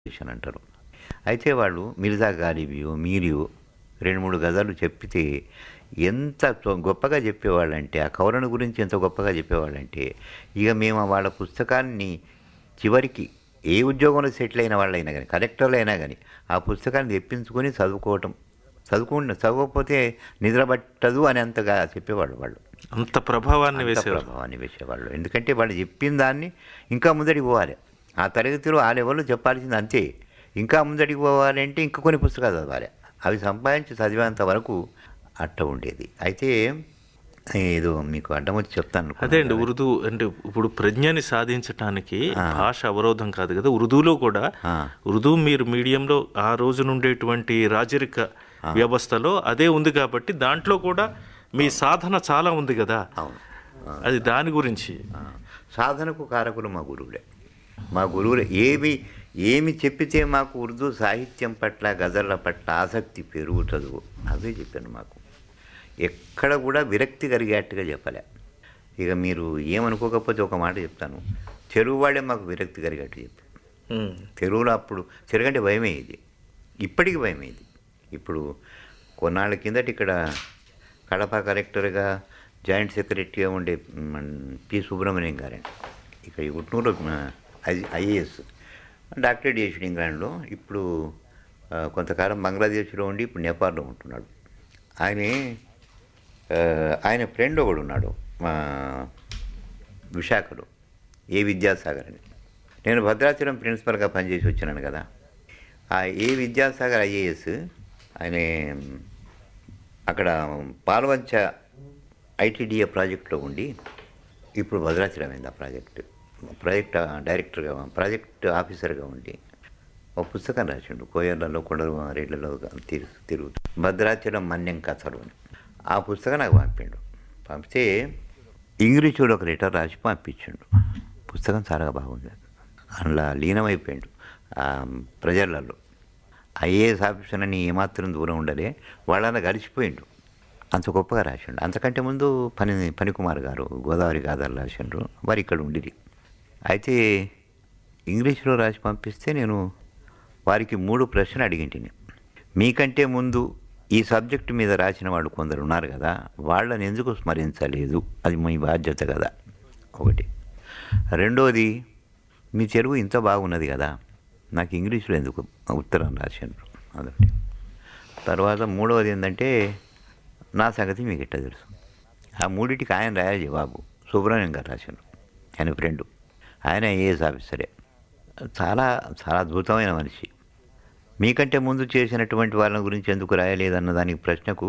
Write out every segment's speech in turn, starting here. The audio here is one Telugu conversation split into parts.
ఇంప్రూవైజేషన్ అంటారు అయితే వాళ్ళు మిర్జా గాలిబియో మీరియో రెండు మూడు గజాలు చెప్పితే ఎంత తొ- గొప్పగా చెప్పేవాళ్ళంటే ఆ కౌరణ గురించి ఎంత గొప్పగా చెప్పేవాళ్ళంటే ఇక మేము వాళ్ళ పుస్తకాన్ని చివరికి ఏ ఉద్యోగంలో సెటిల్ అయిన వాళ్ళైనా కానీ కలెక్టర్లు అయినా కానీ ఆ పుస్తకాన్ని తెప్పించుకొని చదువుకోవటం చదువుకుంటే చదవకపోతే నిద్ర పట్టదు అని అంతగా చెప్పేవాళ్ళు వాళ్ళు అంత ప్రభావాన్ని అంత వేసేవారు ప్రభావాన్ని వేసేవాళ్ళు ఎందుకంటే వాళ్ళు చెప్పిన దాన్ని ఇంకా ముందడికి పోవాలి ఆ తరగతిలో ఆ లెవెల్లో చెప్పాల్సింది అంతే ఇంకా ముందడికి పోవాలంటే ఇంకా కొన్ని పుస్తకాలు చదవాలి అవి సంపాదించి చదివేంత వరకు అట్ట ఉండేది అయితే ఏదో మీకు అడ్డం వచ్చి చెప్తాను అదే అండి ఉర్దూ అంటే ఇప్పుడు ప్రజ్ఞని సాధించటానికి భాష అవరోధం కాదు కదా ఉర్దూలో కూడా ఆ. ఉర్దూ మీరు మీడియంలో ఆ రోజు నుండేటువంటి రాజరిక వ్యవస్థలో అదే ఉంది కాబట్టి దాంట్లో కూడా మీ సాధన చాలా ఉంది కదా అవును అది దాని గురించి ఆ, సాధనకు కారకులు మా గురువులే మా గురువులే ఏమి ఏమి చెప్పితే మాకు ఉర్దూ సాహిత్యం పట్ల గజళ్ళ పట్ల ఆసక్తి పెరుగుతుందో అవే చెప్పాను మాకు ఎక్కడ కూడా విరక్తి కలిగేట్టుగా చెప్పలే ఇక మీరు ఏమనుకోకపోతే ఒక మాట చెప్తాను తెలుగు వాళ్ళే మాకు విరక్తి కలిగేట్టు చెప్పారు ఉమ్. తెలుగులో అప్పుడు తెలుగంటే భయమే ఇది ఇప్పటికి భయమే ఇది ఇప్పుడు కొన్నాళ్ళ కిందట ఇక్కడ కడప కలెక్టర్గా జాయింట్ సెక్రటరీగా ఉండే మ్, పి సుబ్రహ్మణ్యం గారండి ఇక్కడ ఈ గుట్నూరులో ఐఏఎస్ డాక్టరేట్ చేసాడు ఇంగ్లాండ్లో ఇప్పుడు ఆ, కొంతకాలం బంగ్లాదేశ్లో ఉండి ఇప్పుడు నేపాల్లో ఉంటున్నాడు ఆయన ఆ, ఆయన ఫ్రెండ్ ఒకడు ఉన్నాడు మా విశాఖలో ఏ విద్యాసాగర్ అని నేను భద్రాచలం ప్రిన్సిపల్గా పనిచేసి వచ్చినాను కదా ఆ ఏ విద్యాసాగర్ ఐఏఎస్ ఆయన అక్కడ పాల్వంచ ఐటీడీఏ ప్రాజెక్టులో ఉండి ఇప్పుడు భద్రాచలం అయింది ఆ ప్రాజెక్టు ప్రాజెక్ట్ డైరెక్టర్గా ప్రాజెక్ట్ ఆఫీసర్గా ఉండి ఒక పుస్తకం రాసిండు కోయర్లలో కొండలు రేట్లలో తిరు తిరుగుతూ భద్రాచలం మన్యం కథలు అని ఆ పుస్తకం నాకు పంపిండు పంపితే ఇంగ్లీషులో ఒక లెటర్ రాసి పంపించిండు పుస్తకం చాలా బాగుంది అందులో లీనమైపోయిండు ఆ ప్రజలలో ఐఏఎస్ ఆఫీసర్ అని ఏమాత్రం దూరం ఉండలే వాళ్ళని గడిచిపోయిండు అంత గొప్పగా రాసిండు అంతకంటే ముందు పని పనికుమార్ గారు గోదావరి గాథలు రాసిండ్రు వారు ఇక్కడ ఉండిరి అయితే ఇంగ్లీష్లో రాసి పంపిస్తే నేను వారికి మూడు ప్రశ్నలు అడిగింటిని మీకంటే ముందు ఈ సబ్జెక్టు మీద రాసిన వాళ్ళు కొందరు ఉన్నారు కదా వాళ్ళని ఎందుకు స్మరించలేదు అది మీ బాధ్యత కదా ఒకటి రెండోది మీ తెలుగు ఇంత బాగున్నది కదా నాకు ఇంగ్లీష్లో ఎందుకు ఉత్తరం రాసిండ్రు అదొకటి తర్వాత మూడవది ఏంటంటే నా సంగతి మీకు ఎట్లా తెలుసు ఆ మూడింటికి ఆయన రాయాలి జవాబు సుబ్రహ్మణ్యం గారు రాశారు ఆయన ఫ్రెండు ఆయన ఐఏఎస్ ఆఫీసరే చాలా చాలా అద్భుతమైన మనిషి మీకంటే ముందు చేసినటువంటి వాళ్ళ గురించి ఎందుకు రాయలేదన్న దానికి ప్రశ్నకు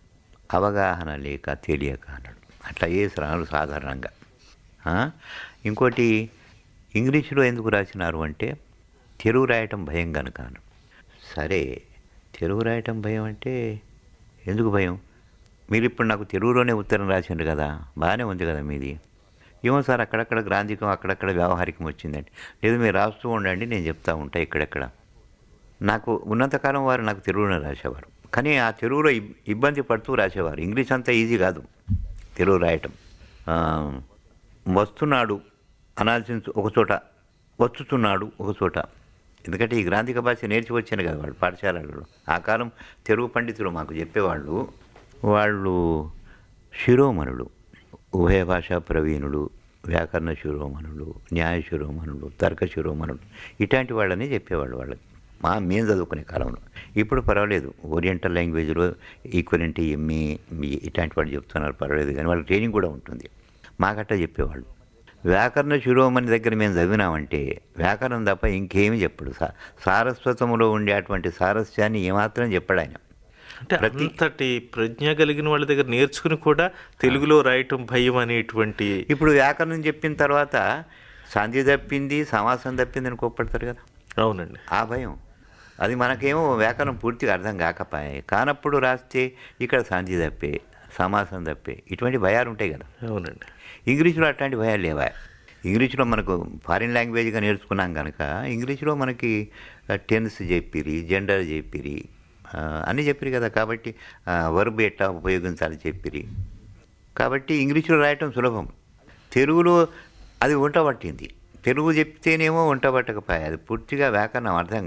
అవగాహన లేక తెలియక అన్నాడు అట్లా ఐఏఎస్ రాను సాధారణంగా ఆ? ఇంకోటి ఇంగ్లీషులో ఎందుకు రాసినారు అంటే తెలుగు రాయటం భయం కనుక అన్నాడు. సరే తెలుగు రాయటం భయం అంటే ఎందుకు భయం మీరు ఇప్పుడు నాకు తెలుగులోనే ఉత్తరం రాసిండ్రు కదా బాగానే ఉంది కదా మీది ఏమో సార్ అక్కడక్కడ గ్రాంధికం అక్కడక్కడ వ్యవహారికం వచ్చిందండి లేదు మీరు రాస్తూ ఉండండి నేను చెప్తా ఉంటా ఇక్కడెక్కడ నాకు ఉన్నంతకాలం వారు నాకు తెలుగులోనే రాసేవారు కానీ ఆ తెలుగులో ఇబ్- ఇబ్బంది పడుతూ రాసేవారు ఇంగ్లీష్ అంతా ఈజీ కాదు తెలుగు రాయటం ఆ, వస్తున్నాడు అనాల్సిన ఒక చోట వచ్చుతున్నాడు ఒక చోట ఎందుకంటే ఈ గ్రాంధిక భాష నేర్చి వచ్చాను కదా వాళ్ళు పాఠశాలలలో ఆ కాలం తెలుగు పండితులు మాకు చెప్పేవాళ్ళు వాళ్ళు శిరోమణులు ఉభయ భాషా ప్రవీణులు వ్యాకరణ శిరోమణులు న్యాయ శిరోమణులు తర్క శిరోమణులు ఇట్లాంటి వాళ్ళని చెప్పేవాళ్ళు వాళ్ళకి మా మేము చదువుకునే కాలంలో ఇప్పుడు పర్వాలేదు ఓరియంటల్ లాంగ్వేజ్లో ఈక్వలెంట్ ఎంఏ ఇట్లాంటి వాళ్ళు చెప్తున్నారు పర్వాలేదు కానీ వాళ్ళకి ట్రైనింగ్ కూడా ఉంటుంది మాకట్లా చెప్పేవాళ్ళు వ్యాకరణ శిరోమణి దగ్గర మేము చదివినామంటే వ్యాకరణం తప్ప ఇంకేమీ చెప్పడు సా సారస్వతములో ఉండేటువంటి సారస్యాన్ని ఏమాత్రం చెప్పడు ఆయన అంటే అంతటి ప్రజ్ఞ కలిగిన వాళ్ళ దగ్గర నేర్చుకుని కూడా తెలుగులో రాయటం భయం అనేటువంటి ఇప్పుడు వ్యాకరణం చెప్పిన తర్వాత సంధి తప్పింది సమాసం తప్పింది అని కోప్పడతారు కదా అవునండి ఆ భయం అది మనకేమో వ్యాకరణం పూర్తిగా అర్థం కాకపోయాయి కానప్పుడు రాస్తే ఇక్కడ సంధి తప్పే సమాసం తప్పే ఇటువంటి భయాలు ఉంటాయి కదా అవునండి ఇంగ్లీష్లో అట్లాంటి భయాలు లేవా ఇంగ్లీష్లో మనకు ఫారిన్ లాంగ్వేజ్గా నేర్చుకున్నాం కనుక ఇంగ్లీష్లో మనకి టెన్స్ చెప్పిరి జెండర్ చెప్పిరి ఆ, అన్నీ చెప్పిరి కదా కాబట్టి వర్బ్ ఎట్లా ఉపయోగించాలి చెప్పిరి కాబట్టి ఇంగ్లీష్లో రాయటం సులభం తెలుగులో అది వంట పట్టింది తెలుగు చెప్తేనేమో వంట పట్టకపోయే అది పూర్తిగా వ్యాకరణం అర్థం